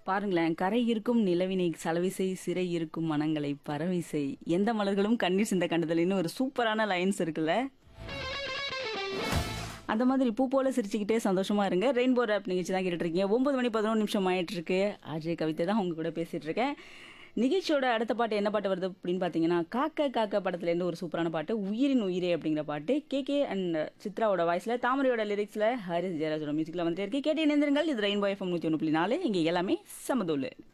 பாருங்களேன் கரை இருக்கும் நிலவினை சலவிசை சிறை இருக்கும் மனங்களை பறவைசை எந்த மலர்களும் கண்ணீர் சிந்த கண்டதில்லைன்னு ஒரு சூப்பரான லைன்ஸ் இருக்குல்ல அந்த மாதிரி பூ போல சிரிச்சுக்கிட்டே சந்தோஷமா இருங்க ரெயின்போ ரேப் நிகழ்ச்சி தான் கேட்டுட்டு இருக்கீங்க ஒன்பது மணி பதினொன்று நிமிஷம் ஆயிட்டு இருக்கு அஜய் கவிதை தான் உங்க கூட பேசிட்டு இருக்கேன் நிகழ்ச்சியோட அடுத்த பாட்டு என்ன பாட்டு வருது அப்படின்னு பார்த்தீங்கன்னா காக்க காக்க படத்துலேருந்து ஒரு சூப்பரான பாட்டு உயிரின் உயிரே அப்படிங்கிற பாட்டு கே கே அண்ட் சித்ராவோட வாய்ஸில் தாமரையோட லிரிக்ஸில் ஹாரிஸ் ஜெயராஜோட மியூசிக்கில் வந்துட்டே இருக்கு கேட்டு இணைந்திருங்கள் இது ரெயின்போ எஃப்எம் நூற்றி ஒன்று புள்ளி நாலு இங்கே எல்லாமே சமதூள்